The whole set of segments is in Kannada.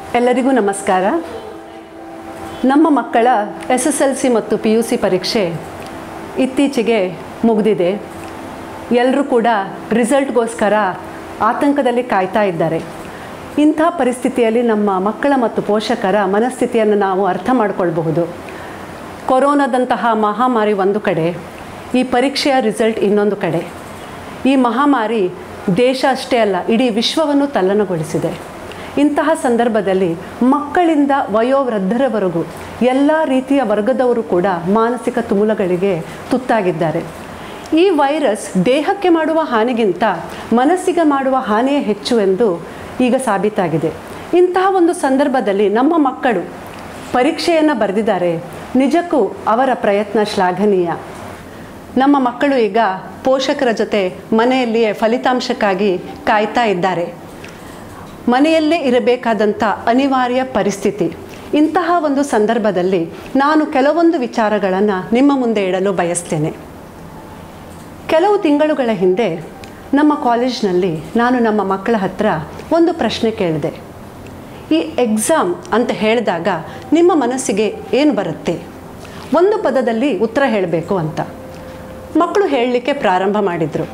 ಎಲ್ಲರಿಗೂ ನಮಸ್ಕಾರ ನಮ್ಮ ಮಕ್ಕಳ ಎಸ್ ಎಸ್ ಎಲ್ ಸಿ ಮತ್ತು ಪಿ ಯು ಸಿ ಪರೀಕ್ಷೆ ಇತ್ತೀಚೆಗೆ ಮುಗಿದಿದೆ ಎಲ್ಲರೂ ಕೂಡ ರಿಸಲ್ಟ್ಗೋಸ್ಕರ ಆತಂಕದಲ್ಲಿ ಕಾಯ್ತಾ ಇದ್ದಾರೆ ಇಂಥ ಪರಿಸ್ಥಿತಿಯಲ್ಲಿ ನಮ್ಮ ಮಕ್ಕಳ ಮತ್ತು ಪೋಷಕರ ಮನಸ್ಥಿತಿಯನ್ನು ನಾವು ಅರ್ಥ ಮಾಡಿಕೊಳ್ಬಹುದು ಕೊರೋನಾದಂತಹ ಮಹಾಮಾರಿ ಒಂದು ಕಡೆ ಈ ಪರೀಕ್ಷೆಯ ರಿಸಲ್ಟ್ ಇನ್ನೊಂದು ಕಡೆ ಈ ಮಹಾಮಾರಿ ದೇಶ ಅಷ್ಟೇ ಅಲ್ಲ ಇಡೀ ವಿಶ್ವವನ್ನು ತಲ್ಲಣಗೊಳಿಸಿದೆ ಇಂತಹ ಸಂದರ್ಭದಲ್ಲಿ ಮಕ್ಕಳಿಂದ ವಯೋವೃದ್ಧರವರೆಗೂ ಎಲ್ಲ ರೀತಿಯ ವರ್ಗದವರು ಕೂಡ ಮಾನಸಿಕ ತುಮುಲಗಳಿಗೆ ತುತ್ತಾಗಿದ್ದಾರೆ ಈ ವೈರಸ್ ದೇಹಕ್ಕೆ ಮಾಡುವ ಹಾನಿಗಿಂತ ಮನಸ್ಸಿಗೆ ಮಾಡುವ ಹಾನಿಯೇ ಹೆಚ್ಚು ಎಂದು ಈಗ ಸಾಬೀತಾಗಿದೆ ಇಂತಹ ಒಂದು ಸಂದರ್ಭದಲ್ಲಿ ನಮ್ಮ ಮಕ್ಕಳು ಪರೀಕ್ಷೆಯನ್ನು ಬರೆದಿದ್ದಾರೆ ನಿಜಕ್ಕೂ ಅವರ ಪ್ರಯತ್ನ ಶ್ಲಾಘನೀಯ ನಮ್ಮ ಮಕ್ಕಳು ಈಗ ಪೋಷಕರ ಜೊತೆ ಮನೆಯಲ್ಲಿಯೇ ಫಲಿತಾಂಶಕ್ಕಾಗಿ ಕಾಯ್ತಾ ಇದ್ದಾರೆ ಮನೆಯಲ್ಲೇ ಇರಬೇಕಾದಂಥ ಅನಿವಾರ್ಯ ಪರಿಸ್ಥಿತಿ ಇಂತಹ ಒಂದು ಸಂದರ್ಭದಲ್ಲಿ ನಾನು ಕೆಲವೊಂದು ವಿಚಾರಗಳನ್ನು ನಿಮ್ಮ ಮುಂದೆ ಇಡಲು ಬಯಸ್ತೇನೆ ಕೆಲವು ತಿಂಗಳುಗಳ ಹಿಂದೆ ನಮ್ಮ ಕಾಲೇಜ್ನಲ್ಲಿ ನಾನು ನಮ್ಮ ಮಕ್ಕಳ ಹತ್ರ ಒಂದು ಪ್ರಶ್ನೆ ಕೇಳಿದೆ ಈ ಎಕ್ಸಾಮ್ ಅಂತ ಹೇಳಿದಾಗ ನಿಮ್ಮ ಮನಸ್ಸಿಗೆ ಏನು ಬರುತ್ತೆ ಒಂದು ಪದದಲ್ಲಿ ಉತ್ತರ ಹೇಳಬೇಕು ಅಂತ ಮಕ್ಕಳು ಹೇಳಲಿಕ್ಕೆ ಪ್ರಾರಂಭ ಮಾಡಿದರು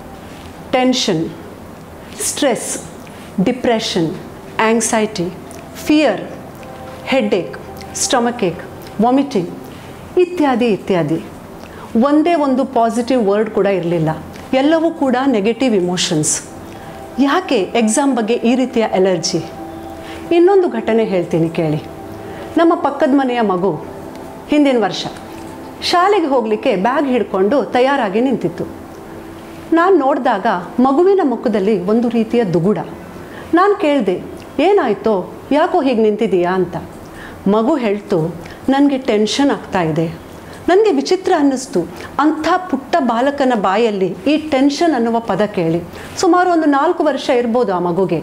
tension stress depression anxiety fear headache stomachache vomiting ಇತ್ಯಾದಿ ಇತ್ಯಾದಿ ಒಂದೇ ಒಂದು ಪಾಸಿಟಿವ್ ವರ್ಡ್ ಕೂಡ ಇರಲಿಲ್ಲ ಎಲ್ಲವೂ ಕೂಡ ನೆಗೆಟಿವ್ ಇಮೋಷನ್ಸ್ ಯಾಕೆ ಎಕ್ಸಾಮ್ ಬಗ್ಗೆ ಈ ರೀತಿಯ ಎಲರ್ಜಿ ಇನ್ನೊಂದು ಘಟನೆ ಹೇಳ್ತೀನಿ ಕೇಳಿ ನಮ್ಮ ಪಕ್ಕದ ಮನೆಯ ಮಗು ಹಿಂದಿನ ವರ್ಷ ಶಾಲೆಗೆ ಹೋಗಲಿಕ್ಕೆ ಬ್ಯಾಗ್ ಹಿಡ್ಕೊಂಡು ತಯಾರಾಗಿ ನಿಂತಿತ್ತು ನಾನು ನೋಡಿದಾಗ ಮಗುವಿನ ಮುಖದಲ್ಲಿ ಒಂದು ರೀತಿಯ ದುಗುಡ ನಾನು ಕೇಳಿದೆ ಏನಾಯಿತೋ ಯಾಕೋ ಹೀಗೆ ನಿಂತಿದೀಯಾ ಅಂತ ಮಗು ಹೇಳ್ತು ನನಗೆ ಟೆನ್ಷನ್ ಆಗ್ತಾ ಇದೆ ನನಗೆ ವಿಚಿತ್ರ ಅನ್ನಿಸ್ತು ಅಂಥ ಪುಟ್ಟ ಬಾಲಕನ ಬಾಯಲ್ಲಿ ಈ ಟೆನ್ಷನ್ ಅನ್ನುವ ಪದ ಕೇಳಿ ಸುಮಾರು ಒಂದು ನಾಲ್ಕು ವರ್ಷ ಇರ್ಬೋದು ಆ ಮಗುಗೆ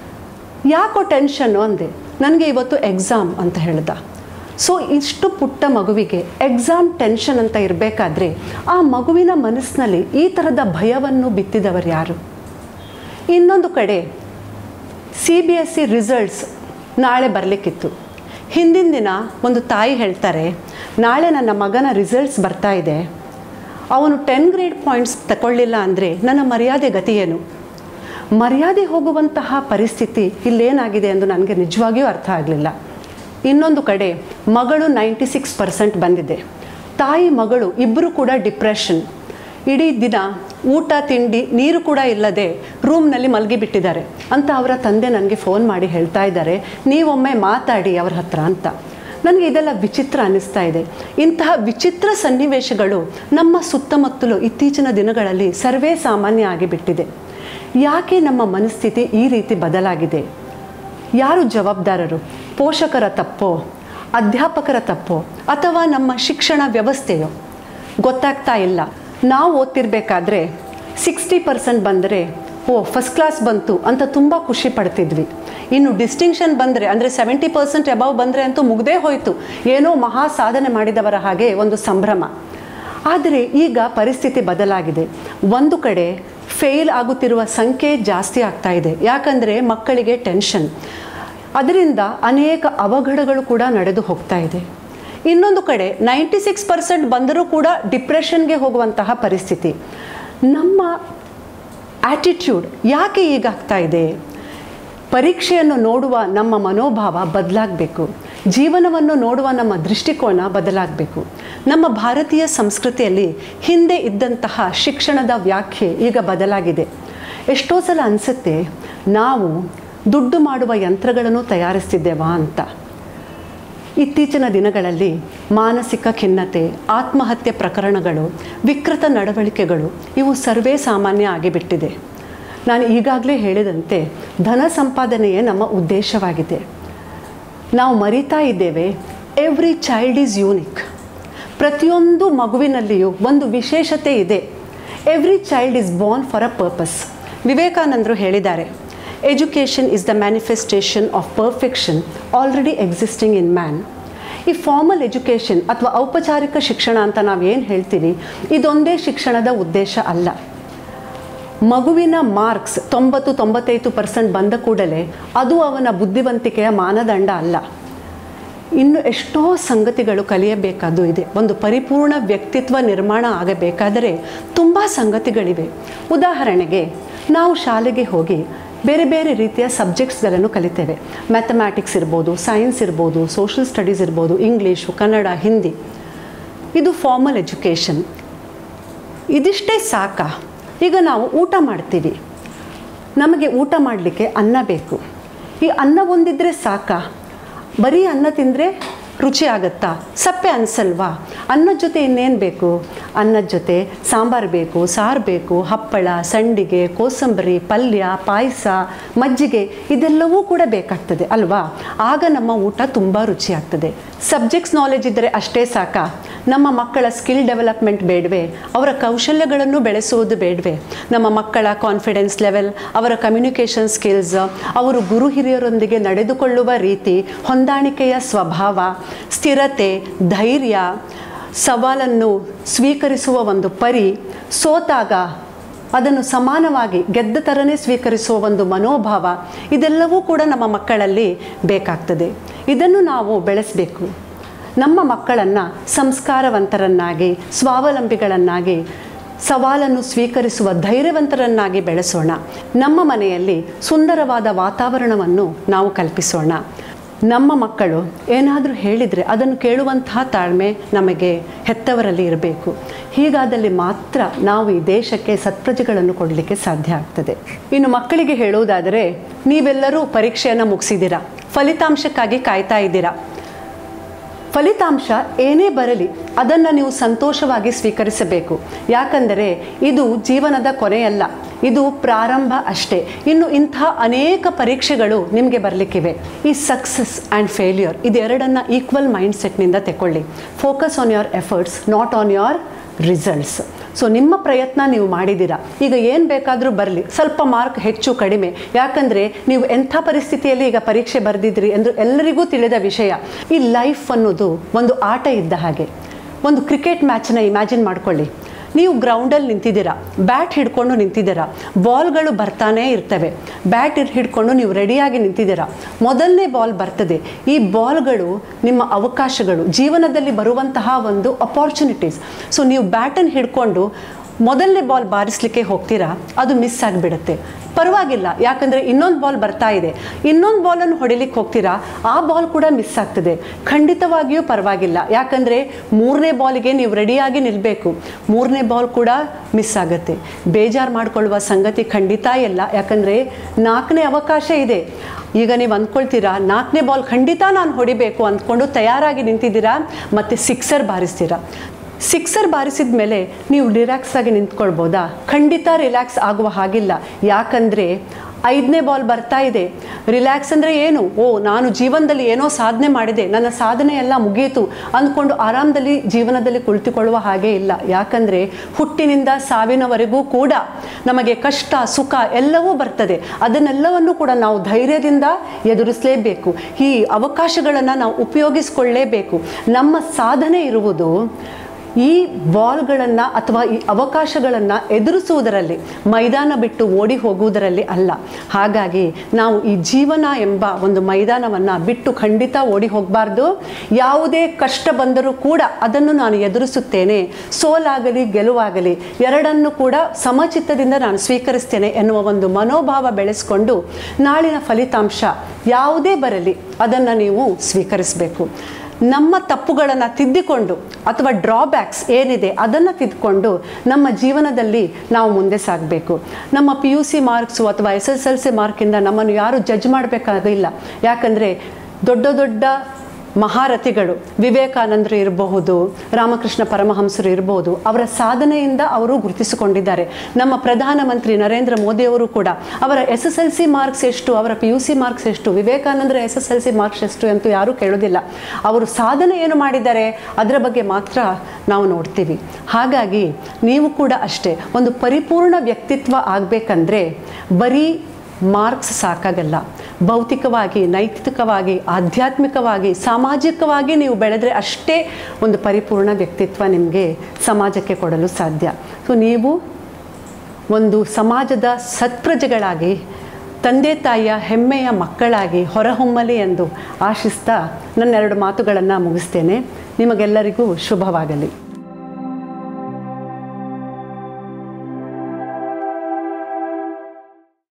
ಯಾಕೋ ಟೆನ್ಷನ್ನು ಅಂದೆ ನನಗೆ ಇವತ್ತು ಎಕ್ಸಾಮ್ ಅಂತ ಹೇಳ್ದ ಸೊ ಇಷ್ಟು ಪುಟ್ಟ ಮಗುವಿಗೆ ಎಕ್ಸಾಮ್ ಟೆನ್ಷನ್ ಅಂತ ಇರಬೇಕಾದ್ರೆ ಆ ಮಗುವಿನ ಮನಸ್ಸಿನಲ್ಲಿ ಈ ಥರದ ಭಯವನ್ನು ಬಿತ್ತಿದವರು ಯಾರು ಇನ್ನೊಂದು ಕಡೆ C B S C results ನಾಳೆ ಬರಲಿಕ್ಕಿತ್ತು ಹಿಂದಿನ ದಿನ ಒಂದು ತಾಯಿ ಹೇಳ್ತಾರೆ ನಾಳೆ ನನ್ನ ಮಗನ ರಿಸಲ್ಟ್ಸ್ ಬರ್ತಾ ಇದೆ ಅವನು ಟೆನ್ ಗ್ರೇಡ್ ಪಾಯಿಂಟ್ಸ್ ತಗೊಳ್ಳಿಲ್ಲ ಅಂದರೆ ನನ್ನ ಮರ್ಯಾದೆ ಗತಿ ಏನು ಮರ್ಯಾದೆ ಹೋಗುವಂತಹ ಪರಿಸ್ಥಿತಿ ಇಲ್ಲೇನಾಗಿದೆ ಎಂದು ನನಗೆ ನಿಜವಾಗಿಯೂ ಅರ್ಥ ಆಗಲಿಲ್ಲ ಇನ್ನೊಂದು ಕಡೆ ಮಗಳು ನೈಂಟಿ ಸಿಕ್ಸ್ ಪರ್ಸೆಂಟ್ ಬಂದಿದೆ ತಾಯಿ ಮಗಳು ಇಬ್ಬರು ಕೂಡ ಡಿಪ್ರೆಷನ್ ಇಡೀ ದಿನ ಊಟ ತಿಂಡಿ ನೀರು ಕೂಡ ಇಲ್ಲದೆ ರೂಮ್ನಲ್ಲಿ ಮಲಗಿಬಿಟ್ಟಿದ್ದಾರೆ ಅಂತ ಅವರ ತಂದೆ ನನಗೆ ಫೋನ್ ಮಾಡಿ ಹೇಳ್ತಾ ಇದ್ದಾರೆ ನೀವೊಮ್ಮೆ ಮಾತಾಡಿ ಅವ್ರ ಹತ್ರ ಅಂತ ನನಗೆ ಇದೆಲ್ಲ ವಿಚಿತ್ರ ಅನ್ನಿಸ್ತಾ ಇದೆ ಇಂತಹ ವಿಚಿತ್ರ ಸನ್ನಿವೇಶಗಳು ನಮ್ಮ ಸುತ್ತಮುತ್ತಲು ಇತ್ತೀಚಿನ ದಿನಗಳಲ್ಲಿ ಸರ್ವೇ ಸಾಮಾನ್ಯ ಆಗಿಬಿಟ್ಟಿದೆ ಯಾಕೆ ನಮ್ಮ ಮನಸ್ಥಿತಿ ಈ ರೀತಿ ಬದಲಾಗಿದೆ ಯಾರು ಜವಾಬ್ದಾರರು ಪೋಷಕರ ತಪ್ಪೋ ಅಧ್ಯಾಪಕರ ತಪ್ಪೋ ಅಥವಾ ನಮ್ಮ ಶಿಕ್ಷಣ ವ್ಯವಸ್ಥೆಯೋ ಗೊತ್ತಾಗ್ತಾ ಇಲ್ಲ ನಾವು ಓದ್ತಿರ್ಬೇಕಾದ್ರೆ ಸಿಕ್ಸ್ಟಿ ಪರ್ಸೆಂಟ್ ಬಂದರೆ ಓ ಫಸ್ಟ್ ಕ್ಲಾಸ್ ಬಂತು ಅಂತ ತುಂಬ ಖುಷಿ ಪಡ್ತಿದ್ವಿ ಇನ್ನು ಡಿಸ್ಟಿಂಕ್ಷನ್ ಬಂದರೆ ಅಂದರೆ ಸೆವೆಂಟಿ ಪರ್ಸೆಂಟ್ ಅಬವ್ ಬಂದರೆ ಅಂತೂ ಮುಗ್ದೇ ಹೋಯಿತು ಏನೋ ಮಹಾ ಸಾಧನೆ ಮಾಡಿದವರ ಹಾಗೆ ಒಂದು ಸಂಭ್ರಮ ಆದರೆ ಈಗ ಪರಿಸ್ಥಿತಿ ಬದಲಾಗಿದೆ ಒಂದು ಕಡೆ ಫೇಲ್ ಆಗುತ್ತಿರುವ ಸಂಖ್ಯೆ ಜಾಸ್ತಿ ಆಗ್ತಾ ಇದೆ ಯಾಕಂದರೆ ಮಕ್ಕಳಿಗೆ ಟೆನ್ಷನ್ ಅದರಿಂದ ಅನೇಕ ಅವಘಡಗಳು ಕೂಡ ನಡೆದು ಹೋಗ್ತಾ ಇದೆ ಇನ್ನೊಂದು ಕಡೆ ನೈಂಟಿ ಸಿಕ್ಸ್ ಪರ್ಸೆಂಟ್ ಬಂದರೂ ಕೂಡ ಡಿಪ್ರೆಷನ್ಗೆ ಹೋಗುವಂತಹ ಪರಿಸ್ಥಿತಿ ನಮ್ಮ ಆ್ಯಟಿಟ್ಯೂಡ್ ಯಾಕೆ ಈಗಾಗ್ತಾ ಇದೆ ಪರೀಕ್ಷೆಯನ್ನು ನೋಡುವ ನಮ್ಮ ಮನೋಭಾವ ಬದಲಾಗಬೇಕು ಜೀವನವನ್ನು ನೋಡುವ ನಮ್ಮ ದೃಷ್ಟಿಕೋನ ಬದಲಾಗಬೇಕು ನಮ್ಮ ಭಾರತೀಯ ಸಂಸ್ಕೃತಿಯಲ್ಲಿ ಹಿಂದೆ ಇದ್ದಂತಹ ಶಿಕ್ಷಣದ ವ್ಯಾಖ್ಯೆ ಈಗ ಬದಲಾಗಿದೆ ಎಷ್ಟೋ ಸಲ ಅನಿಸುತ್ತೆ ನಾವು ದುಡ್ಡು ಮಾಡುವ ಯಂತ್ರಗಳನ್ನು ತಯಾರಿಸ್ತಿದ್ದೇವಾ ಅಂತ ಇತ್ತೀಚಿನ ದಿನಗಳಲ್ಲಿ ಮಾನಸಿಕ ಖಿನ್ನತೆ ಆತ್ಮಹತ್ಯೆ ಪ್ರಕರಣಗಳು ವಿಕೃತ ನಡವಳಿಕೆಗಳು ಇವು ಸರ್ವೇ ಸಾಮಾನ್ಯ ಆಗಿಬಿಟ್ಟಿದೆ ನಾನು ಈಗಾಗಲೇ ಹೇಳಿದಂತೆ ಧನ ಸಂಪಾದನೆಯೇ ನಮ್ಮ ಉದ್ದೇಶವಾಗಿದೆ ನಾವು ಮರಿತಾ ಇದ್ದೇವೆ ಎವ್ರಿ ಚೈಲ್ಡ್ ಈಸ್ ಯೂನಿಕ್ ಪ್ರತಿಯೊಂದು ಮಗುವಿನಲ್ಲಿಯೂ ಒಂದು ವಿಶೇಷತೆ ಇದೆ every child is born for a purpose ವಿವೇಕಾನಂದರು ಹೇಳಿದ್ದಾರೆ education is the manifestation of perfection already existing in man ಈ ಫಾರ್ಮಲ್ ಎಜುಕೇಷನ್ ಅಥವಾ ಔಪಚಾರಿಕ ಶಿಕ್ಷಣ ಅಂತ ನಾವು ಏನು ಹೇಳ್ತೀವಿ ಇದೊಂದೇ ಶಿಕ್ಷಣದ ಉದ್ದೇಶ ಅಲ್ಲ ಮಗುವಿನ ಮಾರ್ಕ್ಸ್ ತೊಂಬತ್ತು ತೊಂಬತ್ತೈದು ಪರ್ಸೆಂಟ್ ಬಂದ ಕೂಡಲೇ ಅದು ಅವನ ಬುದ್ಧಿವಂತಿಕೆಯ ಮಾನದಂಡ ಅಲ್ಲ ಇನ್ನು ಎಷ್ಟೋ ಸಂಗತಿಗಳು ಕಲಿಯಬೇಕಾದ್ದು ಇದೆ ಒಂದು ಪರಿಪೂರ್ಣ ವ್ಯಕ್ತಿತ್ವ ನಿರ್ಮಾಣ ಆಗಬೇಕಾದರೆ ತುಂಬ ಸಂಗತಿಗಳಿವೆ ಉದಾಹರಣೆಗೆ ನಾವು ಶಾಲೆಗೆ ಹೋಗಿ ಬೇರೆ ಬೇರೆ ರೀತಿಯ ಸಬ್ಜೆಕ್ಟ್ಸ್ಗಳನ್ನು ಕಲಿತೇವೆ ಮ್ಯಾಥಮ್ಯಾಟಿಕ್ಸ್ ಇರ್ಬೋದು ಸೈನ್ಸ್ ಇರ್ಬೋದು ಸೋಷಲ್ ಸ್ಟಡೀಸ್ ಇರ್ಬೋದು ಇಂಗ್ಲೀಷು ಕನ್ನಡ ಹಿಂದಿ ಇದು ಫಾರ್ಮಲ್ ಎಜುಕೇಷನ್ ಇದಿಷ್ಟೇ ಸಾಕ ಈಗ ನಾವು ಊಟ ಮಾಡ್ತೀವಿ ನಮಗೆ ಊಟ ಮಾಡಲಿಕ್ಕೆ ಅನ್ನ ಬೇಕು ಈ ಅನ್ನ ಒಂದಿದ್ರೆ ಸಾಕ ಬರೀ ಅನ್ನ ತಿಂದರೆ ರುಚಿ ಆಗುತ್ತಾ ಸಪ್ಪೆ ಅನಿಸಲ್ವಾ ಅನ್ನದ ಜೊತೆ ಇನ್ನೇನು ಬೇಕು ಅನ್ನದ ಜೊತೆ ಸಾಂಬಾರು ಬೇಕು ಸಾರು ಬೇಕು ಹಪ್ಪಳ ಸಂಡಿಗೆ ಕೋಸಂಬರಿ ಪಲ್ಯ ಪಾಯಸ ಮಜ್ಜಿಗೆ ಇದೆಲ್ಲವೂ ಕೂಡ ಬೇಕಾಗ್ತದೆ ಅಲ್ವಾ ಆಗ ನಮ್ಮ ಊಟ ತುಂಬ ರುಚಿಯಾಗ್ತದೆ ಸಬ್ಜೆಕ್ಟ್ಸ್ ನಾಲೆಜ್ ಇದ್ದರೆ ಅಷ್ಟೇ ಸಾಕ ನಮ್ಮ ಮಕ್ಕಳ ಸ್ಕಿಲ್ ಡೆವಲಪ್ಮೆಂಟ್ ಬೇಡವೆ ಅವರ ಕೌಶಲ್ಯಗಳನ್ನು ಬೆಳೆಸುವುದು ಬೇಡವೆ ನಮ್ಮ ಮಕ್ಕಳ ಕಾನ್ಫಿಡೆನ್ಸ್ ಲೆವೆಲ್ ಅವರ ಕಮ್ಯುನಿಕೇಷನ್ ಸ್ಕಿಲ್ಸ್ ಅವರು ಗುರು ಹಿರಿಯರೊಂದಿಗೆ ನಡೆದುಕೊಳ್ಳುವ ರೀತಿ ಹೊಂದಾಣಿಕೆಯ ಸ್ವಭಾವ ಸ್ಥಿರತೆ ಧೈರ್ಯ ಸವಾಲನ್ನು ಸ್ವೀಕರಿಸುವ ಒಂದು ಪರಿ ಸೋತಾಗ ಅದನ್ನು ಸಮಾನವಾಗಿ ಗೆದ್ದ ಥರನೇ ಸ್ವೀಕರಿಸುವ ಒಂದು ಮನೋಭಾವ ಇದೆಲ್ಲವೂ ಕೂಡ ನಮ್ಮ ಮಕ್ಕಳಲ್ಲಿ ಬೇಕಾಗ್ತದೆ ಇದನ್ನು ನಾವು ಬೆಳೆಸಬೇಕು ನಮ್ಮ ಮಕ್ಕಳನ್ನು ಸಂಸ್ಕಾರವಂತರನ್ನಾಗಿ ಸ್ವಾವಲಂಬಿಗಳನ್ನಾಗಿ ಸವಾಲನ್ನು ಸ್ವೀಕರಿಸುವ ಧೈರ್ಯವಂತರನ್ನಾಗಿ ಬೆಳೆಸೋಣ ನಮ್ಮ ಮನೆಯಲ್ಲಿ ಸುಂದರವಾದ ವಾತಾವರಣವನ್ನು ನಾವು ಕಲ್ಪಿಸೋಣ ನಮ್ಮ ಮಕ್ಕಳು ಏನಾದರೂ ಹೇಳಿದರೆ ಅದನ್ನು ಕೇಳುವಂತಹ ತಾಳ್ಮೆ ನಮಗೆ ಹೆತ್ತವರಲ್ಲಿ ಇರಬೇಕು ಹೀಗಾದಲ್ಲಿ ಮಾತ್ರ ನಾವು ಈ ದೇಶಕ್ಕೆ ಸತ್ಪ್ರಜೆಗಳನ್ನು ಕೊಡಲಿಕ್ಕೆ ಸಾಧ್ಯ ಆಗ್ತದೆ ಇನ್ನು ಮಕ್ಕಳಿಗೆ ಹೇಳುವುದಾದರೆ ನೀವೆಲ್ಲರೂ ಪರೀಕ್ಷೆಯನ್ನು ಮುಗಿಸಿದ್ದೀರಾ ಫಲಿತಾಂಶಕ್ಕಾಗಿ ಕಾಯ್ತಾ ಇದ್ದೀರಾ ಫಲಿತಾಂಶ ಏನೇ ಬರಲಿ ಅದನ್ನು ನೀವು ಸಂತೋಷವಾಗಿ ಸ್ವೀಕರಿಸಬೇಕು ಯಾಕಂದರೆ ಇದು ಜೀವನದ ಕೊನೆಯಲ್ಲ ಇದು ಪ್ರಾರಂಭ ಅಷ್ಟೇ ಇನ್ನು ಇಂಥ ಅನೇಕ ಪರೀಕ್ಷೆಗಳು ನಿಮಗೆ ಬರಲಿಕ್ಕಿವೆ ಈ ಸಕ್ಸಸ್ ಆ್ಯಂಡ್ ಫೇಲ್ಯೂರ್ ಇದೆರಡನ್ನು ಈಕ್ವಲ್ ಮೈಂಡ್ ಸೆಟ್ನಿಂದ ತೆಕೊಳ್ಳಿ focus on your efforts not on your results so ನಿಮ್ಮ ಪ್ರಯತ್ನ ನೀವು ಮಾಡಿದ್ದೀರಾ ಈಗ ಏನು ಬೇಕಾದರೂ ಬರಲಿ ಸ್ವಲ್ಪ ಮಾರ್ಕ್ ಹೆಚ್ಚು ಕಡಿಮೆ ಯಾಕಂದರೆ ನೀವು ಎಂಥ ಪರಿಸ್ಥಿತಿಯಲ್ಲಿ ಈಗ ಪರೀಕ್ಷೆ ಬರೆದಿದ್ರಿ ಎಂದು ಎಲ್ಲರಿಗೂ ತಿಳಿದ ವಿಷಯ ಈ ಲೈಫ್ ಅನ್ನೋದು ಒಂದು ಆಟ ಇದ್ದ ಹಾಗೆ ಒಂದು ಕ್ರಿಕೆಟ್ ಮ್ಯಾಚನ್ನ ಇಮ್ಯಾಜಿನ್ ಮಾಡ್ಕೊಳ್ಳಿ ನೀವು ಗ್ರೌಂಡಲ್ಲಿ ನಿಂತಿದ್ದೀರಾ ಬ್ಯಾಟ್ ಹಿಡ್ಕೊಂಡು ನಿಂತಿದ್ದೀರಾ ಬಾಲ್ಗಳು ಬರ್ತಾನೇ ಇರ್ತವೆ ಬ್ಯಾಟ್ ಹಿಡ್ಕೊಂಡು ನೀವು ರೆಡಿಯಾಗಿ ನಿಂತಿದ್ದೀರಾ ಮೊದಲನೇ ಬಾಲ್ ಬರ್ತದೆ ಈ ಬಾಲ್ಗಳು ನಿಮ್ಮ ಅವಕಾಶಗಳು ಜೀವನದಲ್ಲಿ ಬರುವಂತಹ ಒಂದು ಅಪಾರ್ಚುನಿಟೀಸ್ ಸೊ ನೀವು ಬ್ಯಾಟನ್ನು ಹಿಡ್ಕೊಂಡು ಮೊದಲನೇ ಬಾಲ್ ಬಾರಿಸಲಿಕ್ಕೆ ಹೋಗ್ತೀರಾ ಅದು ಮಿಸ್ ಆಗಿಬಿಡುತ್ತೆ ಪರವಾಗಿಲ್ಲ ಯಾಕಂದರೆ ಇನ್ನೊಂದು ಬಾಲ್ ಬರ್ತಾ ಇದೆ ಇನ್ನೊಂದು ಬಾಲನ್ನು ಹೊಡಿಲಿಕ್ಕೆ ಹೋಗ್ತೀರಾ ಆ ಬಾಲ್ ಕೂಡ ಮಿಸ್ ಆಗ್ತದೆ ಖಂಡಿತವಾಗಿಯೂ ಪರವಾಗಿಲ್ಲ ಯಾಕಂದರೆ ಮೂರನೇ ಬಾಲಿಗೆ ನೀವು ರೆಡಿಯಾಗಿ ನಿಲ್ಲಬೇಕು ಮೂರನೇ ಬಾಲ್ ಕೂಡ ಮಿಸ್ ಆಗುತ್ತೆ ಬೇಜಾರು ಮಾಡಿಕೊಳ್ಳುವ ಸಂಗತಿ ಖಂಡಿತ ಇಲ್ಲ ಯಾಕಂದರೆ ನಾಲ್ಕನೇ ಅವಕಾಶ ಇದೆ ಈಗ ನೀವು ಅಂದ್ಕೊಳ್ತೀರಾ ನಾಲ್ಕನೇ ಬಾಲ್ ಖಂಡಿತ ನಾನು ಹೊಡಿಬೇಕು ಅಂದ್ಕೊಂಡು ತಯಾರಾಗಿ ನಿಂತಿದ್ದೀರಾ ಮತ್ತು ಸಿಕ್ಸರ್ ಬಾರಿಸ್ತೀರಾ ಸಿಕ್ಸರ್ ಬಾರಿಸಿದ ಮೇಲೆ ನೀವು ರಿಲ್ಯಾಕ್ಸ್ ಆಗಿ ನಿಂತ್ಕೊಳ್ಬೋದಾ ಖಂಡಿತ ರಿಲ್ಯಾಕ್ಸ್ ಆಗುವ ಹಾಗಿಲ್ಲ ಯಾಕಂದರೆ ಐದನೇ ಬಾಲ್ ಬರ್ತಾ ಇದೆ ರಿಲ್ಯಾಕ್ಸ್ ಅಂದರೆ ಏನು ಓ ನಾನು ಜೀವನದಲ್ಲಿ ಏನೋ ಸಾಧನೆ ಮಾಡಿದೆ ನನ್ನ ಸಾಧನೆ ಎಲ್ಲ ಮುಗಿಯಿತು ಅಂದ್ಕೊಂಡು ಆರಾಮದಲ್ಲಿ ಜೀವನದಲ್ಲಿ ಕುಳಿತುಕೊಳ್ಳುವ ಹಾಗೆ ಇಲ್ಲ ಯಾಕಂದರೆ ಹುಟ್ಟಿನಿಂದ ಸಾವಿನವರೆಗೂ ಕೂಡ ನಮಗೆ ಕಷ್ಟ ಸುಖ ಎಲ್ಲವೂ ಬರ್ತದೆ ಅದನ್ನೆಲ್ಲವನ್ನು ಕೂಡ ನಾವು ಧೈರ್ಯದಿಂದ ಎದುರಿಸಲೇಬೇಕು ಈ ಅವಕಾಶಗಳನ್ನು ನಾವು ಉಪಯೋಗಿಸ್ಕೊಳ್ಳೇಬೇಕು ನಮ್ಮ ಸಾಧನೆ ಇರುವುದು ಈ ಬಾಲ್ಗಳನ್ನು ಅಥವಾ ಈ ಅವಕಾಶಗಳನ್ನು ಎದುರಿಸುವುದರಲ್ಲಿ ಮೈದಾನ ಬಿಟ್ಟು ಓಡಿ ಹೋಗುವುದರಲ್ಲಿ ಅಲ್ಲ ಹಾಗಾಗಿ ನಾವು ಈ ಜೀವನ ಎಂಬ ಒಂದು ಮೈದಾನವನ್ನು ಬಿಟ್ಟು ಖಂಡಿತ ಓಡಿ ಹೋಗಬಾರ್ದು ಯಾವುದೇ ಕಷ್ಟ ಬಂದರೂ ಕೂಡ ಅದನ್ನು ನಾನು ಎದುರಿಸುತ್ತೇನೆ ಸೋಲಾಗಲಿ ಗೆಲುವಾಗಲಿ ಎರಡನ್ನು ಕೂಡ ಸಮಚಿತ್ತದಿಂದ ನಾನು ಸ್ವೀಕರಿಸ್ತೇನೆ ಎನ್ನುವ ಒಂದು ಮನೋಭಾವ ಬೆಳೆಸ್ಕೊಂಡು ನಾಳಿನ ಫಲಿತಾಂಶ ಯಾವುದೇ ಬರಲಿ ಅದನ್ನು ನೀವು ಸ್ವೀಕರಿಸಬೇಕು ನಮ್ಮ ತಪ್ಪುಗಳನ್ನು ತಿದ್ದಿಕೊಂಡು ಅಥವಾ ಡ್ರಾಬ್ಯಾಕ್ಸ್ ಏನಿದೆ ಅದನ್ನು ತಿದ್ದುಕೊಂಡು ನಮ್ಮ ಜೀವನದಲ್ಲಿ ನಾವು ಮುಂದೆ ಸಾಗಬೇಕು ನಮ್ಮ ಪಿ ಯು ಸಿ ಮಾರ್ಕ್ಸು ಅಥವಾ ಎಸ್ ಎಸ್ ಎಲ್ ಸಿ ಮಾರ್ಕಿಂದ ನಮ್ಮನ್ನು ಯಾರು ಜಡ್ಜ್ ಮಾಡಬೇಕಾಗಿಲ್ಲ ಯಾಕಂದರೆ ದೊಡ್ಡ ದೊಡ್ಡ ಮಹಾರಥಿಗಳು ವಿವೇಕಾನಂದರು ಇರಬಹುದು ರಾಮಕೃಷ್ಣ ಪರಮಹಂಸರು ಇರಬಹುದು ಅವರ ಸಾಧನೆಯಿಂದ ಅವರು ಗುರುತಿಸಿಕೊಂಡಿದ್ದಾರೆ ನಮ್ಮ ಪ್ರಧಾನಮಂತ್ರಿ ನರೇಂದ್ರ ಮೋದಿಯವರು ಕೂಡ ಅವರ S S L C marks ಎಷ್ಟು ಅವರ ಪಿ ಯು ಸಿ ಮಾರ್ಕ್ಸ್ ಎಷ್ಟು ವಿವೇಕಾನಂದರ S S L C marks ಎಷ್ಟು ಅಂತೂ ಯಾರೂ ಕೇಳೋದಿಲ್ಲ ಅವರು ಸಾಧನೆ ಏನು ಮಾಡಿದ್ದಾರೆ ಅದರ ಬಗ್ಗೆ ಮಾತ್ರ ನಾವು ನೋಡ್ತೀವಿ ಹಾಗಾಗಿ ನೀವು ಕೂಡ ಅಷ್ಟೇ ಒಂದು ಪರಿಪೂರ್ಣ ವ್ಯಕ್ತಿತ್ವ ಆಗಬೇಕಂದ್ರೆ ಬರೀ ಮಾರ್ಕ್ಸ್ ಸಾಕಾಗಲ್ಲ ಭೌತಿಕವಾಗಿ ನೈತಿಕವಾಗಿ ಆಧ್ಯಾತ್ಮಿಕವಾಗಿ ಸಾಮಾಜಿಕವಾಗಿ ನೀವು ಬೆಳೆದ್ರೆ ಅಷ್ಟೇ ಒಂದು ಪರಿಪೂರ್ಣ ವ್ಯಕ್ತಿತ್ವ ನಿಮಗೆ ಸಮಾಜಕ್ಕೆ ಕೊಡಲು ಸಾಧ್ಯ ಸೊ ನೀವು ಒಂದು ಸಮಾಜದ ಸತ್ಪ್ರಜೆಗಳಾಗಿ ತಂದೆ ತಾಯಿಯ ಹೆಮ್ಮೆಯ ಮಕ್ಕಳಾಗಿ ಹೊರಹೊಮ್ಮಲಿ ಎಂದು ಆಶಿಸ್ತಾ ನನ್ನೆರಡು ಮಾತುಗಳನ್ನು ಮುಗಿಸ್ತೇನೆ ನಿಮಗೆಲ್ಲರಿಗೂ ಶುಭವಾಗಲಿ